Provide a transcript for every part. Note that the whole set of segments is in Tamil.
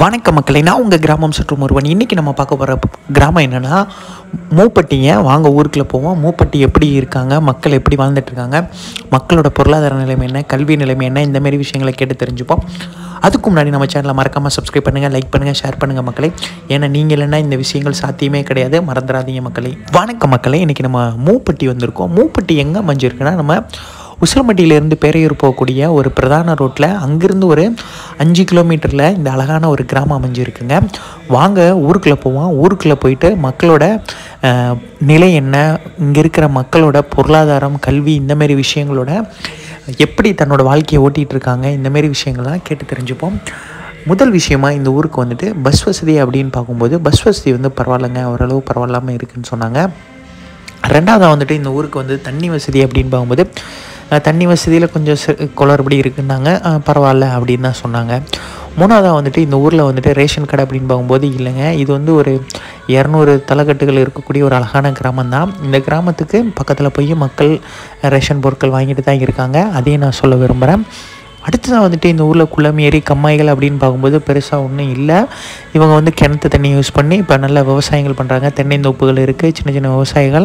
வணக்க மக்களை நான் உங்கள் கிராமம் சுற்றும் ஒருவன் இன்றைக்கி நம்ம பார்க்க போகிற கிராமம் என்னென்னா மூப்பட்டிங்க வாங்க ஊருக்குள்ளே போவோம் மூப்பட்டி எப்படி இருக்காங்க மக்கள் எப்படி வாழ்ந்துட்டு இருக்காங்க மக்களோட பொருளாதார நிலைமை என்ன கல்வி நிலைமை என்ன இந்த மாதிரி விஷயங்களை கேட்டு தெரிஞ்சுப்போம் அதுக்கு முன்னாடி நம்ம சேனலை மறக்காமல் சப்ஸ்கிரைப் பண்ணுங்கள் லைக் பண்ணுங்கள் ஷேர் பண்ணுங்கள் மக்களே ஏன்னா நீங்கள் இல்லைன்னா இந்த விஷயங்கள் சாத்தியமே கிடையாது மறந்துடாதீங்க மக்களே வணக்க மக்களே இன்றைக்கி நம்ம மூப்பட்டி வந்திருக்கோம் மூப்பட்டி எங்கே அமைஞ்சிருக்குன்னா நம்ம உசிலம்பட்டியிலேருந்து பேரையூர் போகக்கூடிய ஒரு பிரதான ரோட்டில் அங்கேருந்து ஒரு அஞ்சு கிலோமீட்டரில் இந்த அழகான ஒரு கிராமம் அமைஞ்சிருக்குங்க வாங்க ஊருக்குள்ளே போவோம் ஊருக்குள்ளே போயிட்டு மக்களோட அஹ், நிலை என்ன இங்கே இருக்கிற மக்களோட பொருளாதாரம் கல்வி இந்த மாதிரி விஷயங்களோட எப்படி தன்னோட வாழ்க்கையை ஓட்டிகிட்டு இருக்காங்க இந்த மாதிரி விஷயங்கள்லாம் கேட்டு தெரிஞ்சுப்போம் முதல் விஷயமா இந்த ஊருக்கு வந்துட்டு பஸ் வசதி அப்படின்னு பார்க்கும்போது பஸ் வசதி வந்து பரவாயில்லைங்க ஓரளவு பரவாயில்லாமல் இருக்குன்னு சொன்னாங்க ரெண்டாவதாக வந்துட்டு இந்த ஊருக்கு வந்து தண்ணி வசதி அப்படின்னு பார்க்கும்போது அஹ், தண்ணி வசதியில் கொஞ்சம் சி- குளறுபடி இருக்குன்னாங்க அஹ், பரவாயில்ல அப்படின்னு தான் சொன்னாங்க மூணாவதாக வந்துட்டு இந்த ஊரில் வந்துட்டு ரேஷன் கடை அப்படின்னு பார்க்கும்போது இல்லைங்க இது வந்து ஒரு இரநூறு தலைக்கட்டுகள் இருக்கக்கூடிய ஒரு அழகான கிராமம் தான் இந்த கிராமத்துக்கு பக்கத்தில் போய் மக்கள் ரேஷன் பொருட்கள் வாங்கிட்டு தான் இருக்காங்க அதையும் நான் சொல்ல விரும்புகிறேன் அடுத்ததாக வந்துட்டு இந்த ஊரில் குளம் ஏரி கம்மாய்கள் அப்படின்னு பார்க்கும்போது பெருசாக ஒன்றும் இல்லை இவங்க வந்து கிணத்து தண்ணி யூஸ் பண்ணி இப்போ நல்ல விவசாயங்கள் பண்ணுறாங்க தென்னைந்தோப்புகள் இருக்குது சின்ன சின்ன விவசாயிகள்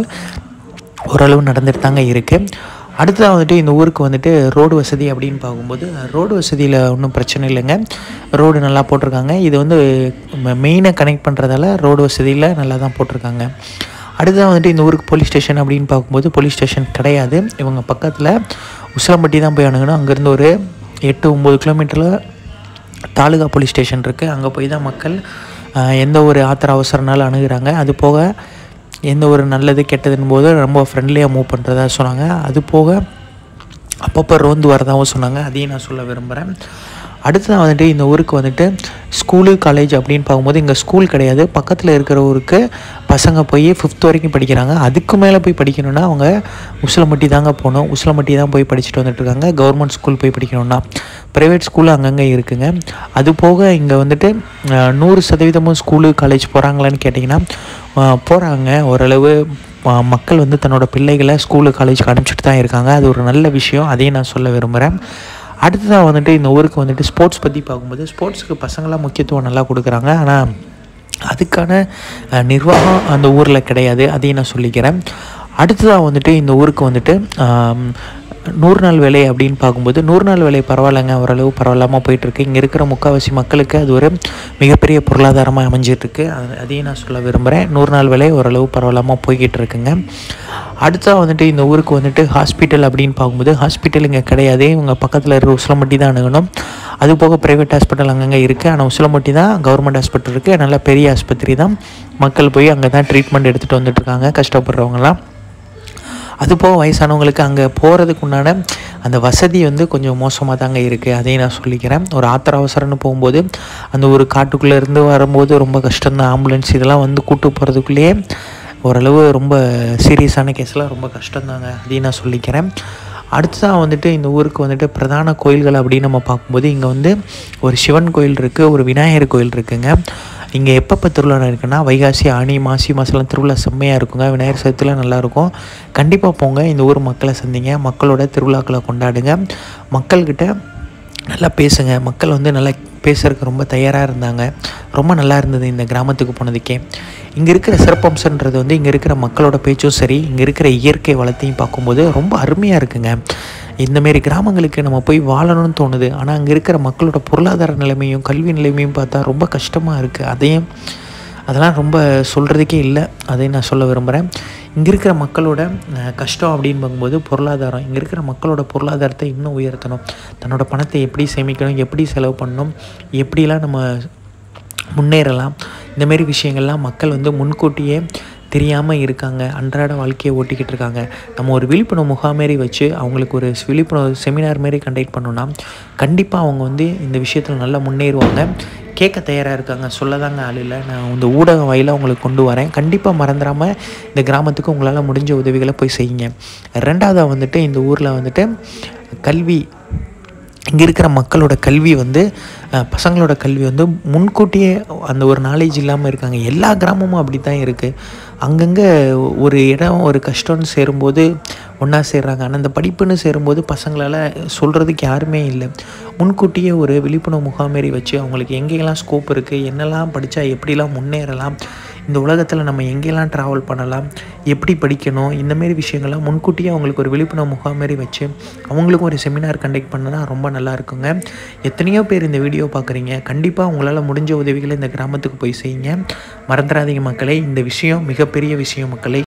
ஓரளவு நடந்துட்டு தாங்க இருக்குது அடுத்ததாக வந்துட்டு இந்த ஊருக்கு வந்துட்டு ரோடு வசதி அப்படின்னு பார்க்கும்போது ரோடு வசதியில் ஒன்றும் பிரச்சனை இல்லைங்க ரோடு நல்லா போட்டிருக்காங்க இது வந்து மெயினை கனெக்ட் பண்ணுறதால ரோடு வசதியில் நல்லா தான் போட்டிருக்காங்க அடுத்ததாக வந்துட்டு இந்த ஊருக்கு போலீஸ் ஸ்டேஷன் அப்படின்னு பார்க்கும்போது போலீஸ் ஸ்டேஷன் கிடையாது இவங்க பக்கத்தில் உசிலம்பட்டி தான் போய் அணுகணும் அங்கேருந்து ஒரு எட்டு ஒம்பது கிலோமீட்டரில் தாலுகா போலீஸ் ஸ்டேஷன் இருக்குது அங்கே போய் தான் மக்கள் ஆஹ், எந்த ஒரு ஆத்திர அவசரனாலும் அணுகுறாங்க அது போக எந்த ஒரு நல்லது கெட்டதுன்னு போது ரொம்ப ஃப்ரெண்ட்லியாக மூவ் பண்ணுறதா சொன்னாங்க அது போக அப்பப்போ ரோந்து வரதாகவும் சொன்னாங்க அதையும் நான் சொல்ல விரும்புகிறேன் அடுத்ததான் வந்துட்டு இந்த ஊருக்கு வந்துட்டு ஸ்கூலு காலேஜ் அப்படின்னு பார்க்கும்போது இங்கே ஸ்கூல் கிடையாது பக்கத்தில் இருக்கிற ஊருக்கு பசங்க போய் ஃபிஃப்த் வரைக்கும் படிக்கிறாங்க அதுக்கு மேலே போய் படிக்கணும்னா அவங்க உசிலம்பட்டி தாங்க போகணும் உசிலம்பட்டி தான் போய் படிச்சுட்டு வந்துட்டு இருக்காங்க கவர்மெண்ட் ஸ்கூல் போய் படிக்கணும்னா ப்ரைவேட் ஸ்கூல் அங்கங்கே இருக்குங்க அது போக இங்கே வந்துட்டு அஹ், நூறு சதவீதமும் ஸ்கூலு காலேஜ் போகிறாங்களான்னு கேட்டிங்கன்னா போகிறாங்க ஓரளவு ம- மக்கள் வந்து தன்னோட பிள்ளைகளை ஸ்கூலு காலேஜுக்கு அனுப்பிச்சிட்டு தான் இருக்காங்க அது ஒரு நல்ல விஷயம் அதையும் நான் சொல்ல விரும்புகிறேன் அடுத்ததாக வந்துட்டு இந்த ஊருக்கு வந்துட்டு ஸ்போர்ட்ஸ் பற்றி பார்க்கும்போது ஸ்போர்ட்ஸுக்கு பசங்களாம் முக்கியத்துவம் நல்லா கொடுக்குறாங்க ஆனால் அதுக்கான அஹ், நிர்வாகம் அந்த ஊரில் கிடையாது அதையும் நான் சொல்லிக்கிறேன் அடுத்ததாக வந்துட்டு இந்த ஊருக்கு வந்துட்டு ஆம், நூறு நாள் வேலை அப்படின்னு பார்க்கும்போது நூறு நாள் வேலை பரவாயில்லைங்க ஓரளவு பரவாயில்லாமல் போயிட்டுருக்கு இங்கே இருக்கிற முக்கால்வாசி மக்களுக்கு அது ஒரு மிகப்பெரிய பொருளாதாரமாக அமைஞ்சிட்ருக்கு அதையும் நான் சொல்ல விரும்புகிறேன் நூறு நாள் வேலை ஓரளவு பரவாயில்லாமல் போய்கிட்டு இருக்குங்க அடுத்ததாக வந்துட்டு இந்த ஊருக்கு வந்துட்டு ஹாஸ்பிட்டல் அப்படின்னு பார்க்கும்போது ஹாஸ்பிட்டல் இங்கே கிடையாது இவங்க பக்கத்தில் இருக்கிற உசிலம்பட்டி தான் அணுகணும் அது போக ப்ரைவேட் ஹாஸ்பிட்டல் அங்கங்கே இருக்குது ஆனால் உசிலம்பட்டி தான் கவர்மெண்ட் ஹாஸ்பிட்டல் இருக்குது நல்ல பெரிய ஆஸ்பத்திரி தான் மக்கள் போய் அங்கே தான் ட்ரீட்மெண்ட் எடுத்துகிட்டு வந்துட்டு இருக்காங்க கஷ்டப்படுறவங்கலாம் அது போக வயசானவங்களுக்கு அங்கே போகிறதுக்கு உண்டான அந்த வசதி வந்து கொஞ்சம் மோசமாக தாங்க இருக்குது அதையும் நான் சொல்லிக்கிறேன் ஒரு ஆத்திர அவசரம்னு போகும்போது அந்த ஒரு காட்டுக்குள்ளே இருந்து வரும்போது ரொம்ப கஷ்டம்தான் ஆம்புலன்ஸ் இதெல்லாம் வந்து கூட்டு போகிறதுக்குள்ளேயே ஓரளவு ரொம்ப சீரியஸான கேஸ்லாம் ரொம்ப கஷ்டம்தாங்க அதையும் நான் சொல்லிக்கிறேன் அடுத்ததாக வந்துட்டு இந்த ஊருக்கு வந்துட்டு பிரதான கோயில்கள் அப்படின்னு நம்ம பார்க்கும்போது இங்கே வந்து ஒரு சிவன் கோயில் இருக்குது ஒரு விநாயகர் கோயில் இருக்குங்க இங்கே எப்பப்போ திருவிழா இருக்குன்னா வைகாசி ஆனி மாசி மாதம்லாம் திருவிழா செம்மையாக இருக்குங்க விநாயகர் சதுர்த்திலாம் நல்லாயிருக்கும் கண்டிப்பாக போங்க இந்த ஊர் மக்களை சந்திங்க மக்களோட திருவிழாக்களை கொண்டாடுங்க மக்கள்கிட்ட நல்லா பேசுங்க மக்கள் வந்து நல்லா பேசுறதுக்கு ரொம்ப தயாராக இருந்தாங்க ரொம்ப நல்லா இருந்தது இந்த கிராமத்துக்கு போனதுக்கே இங்கே இருக்கிற சிறப்பம்சன்றது வந்து இங்கே இருக்கிற மக்களோட பேச்சும் சரி இங்கே இருக்கிற இயற்கை வளத்தையும் பார்க்கும்போது ரொம்ப அருமையாக இருக்குங்க இந்தமாரி கிராமங்களுக்கு நம்ம போய் வாழணும்னு தோணுது ஆனால் அங்கே இருக்கிற மக்களோட பொருளாதார நிலைமையும் கல்வி நிலைமையும் பார்த்தா ரொம்ப கஷ்டமாக இருக்குது அதையும் அதெல்லாம் ரொம்ப சொல்கிறதுக்கே இல்லை அதையும் நான் சொல்ல விரும்புகிறேன் இங்கே இருக்கிற மக்களோட அஹ், கஷ்டம் அப்படின்னு பார்க்கும்போது பொருளாதாரம் இங்கே இருக்கிற மக்களோட பொருளாதாரத்தை இன்னும் உயர்த்தணும் தன்னோட பணத்தை எப்படி சேமிக்கணும் எப்படி செலவு பண்ணணும் எப்படிலாம் நம்ம முன்னேறலாம் இந்த மாதிரி விஷயங்கள்லாம் மக்கள் வந்து முன்கூட்டியே தெரியாமல் இருக்காங்க அன்றாட வாழ்க்கையை ஓட்டிக்கிட்டு இருக்காங்க நம்ம ஒரு விழிப்புணர்வு முகாம் மாரி வச்சு அவங்களுக்கு ஒரு விழிப்புணர்வு செமினார் மாரி கண்டக்ட் பண்ணோன்னா கண்டிப்பாக அவங்க வந்து இந்த விஷயத்தில் நல்லா முன்னேறுவாங்க கேட்க தயாராக இருக்காங்க சொல்லதாங்க ஆள் இல்லை நான் இந்த ஊடகம் வாயிலாக உங்களுக்கு கொண்டு வரேன் கண்டிப்பாக மறந்துடாமல் இந்த கிராமத்துக்கு உங்களால் முடிஞ்ச உதவிகளை போய் செய்யுங்க ரெண்டாவதாக வந்துட்டு இந்த ஊரில் வந்துட்டு கல்வி இங்கே இருக்கிற மக்களோட கல்வி வந்து அஹ், பசங்களோட கல்வி வந்து முன்கூட்டியே அந்த ஒரு நாலேஜ் இல்லாமல் இருக்காங்க எல்லா கிராமமும் அப்படி தான் இருக்குது அங்கங்கே ஒரு இடம் ஒரு கஷ்டம்னு சேரும்போது ஒன்றா சேர்றாங்க ஆனால் அந்த படிப்புன்னு சேரும்போது பசங்களால் சொல்கிறதுக்கு யாருமே இல்லை முன்கூட்டியே ஒரு விழிப்புணர்வு முகாமாரி வச்சு அவங்களுக்கு எங்கெல்லாம் ஸ்கோப் இருக்குது என்னெல்லாம் படித்தா எப்படிலாம் முன்னேறலாம் இந்த உலகத்தில் நம்ம எங்கெல்லாம் ட்ராவல் பண்ணலாம் எப்படி படிக்கணும் இந்தமாரி விஷயங்கள்லாம் முன்கூட்டியே அவங்களுக்கு ஒரு விழிப்புணர்வு முகாம் மாதிரி வச்சு அவங்களுக்கும் ஒரு செமினார் கண்டக்ட் பண்ணனா ரொம்ப நல்லா இருக்குங்க எத்தனையோ பேர் இந்த வீடியோ பார்க்குறீங்க கண்டிப்பாக உங்களால் முடிஞ்ச உதவிகளை இந்த கிராமத்துக்கு போய் செய்யுங்க மறந்துடாதீங்க மக்களே இந்த விஷயம் மிகப்பெரிய விஷயம் மக்களே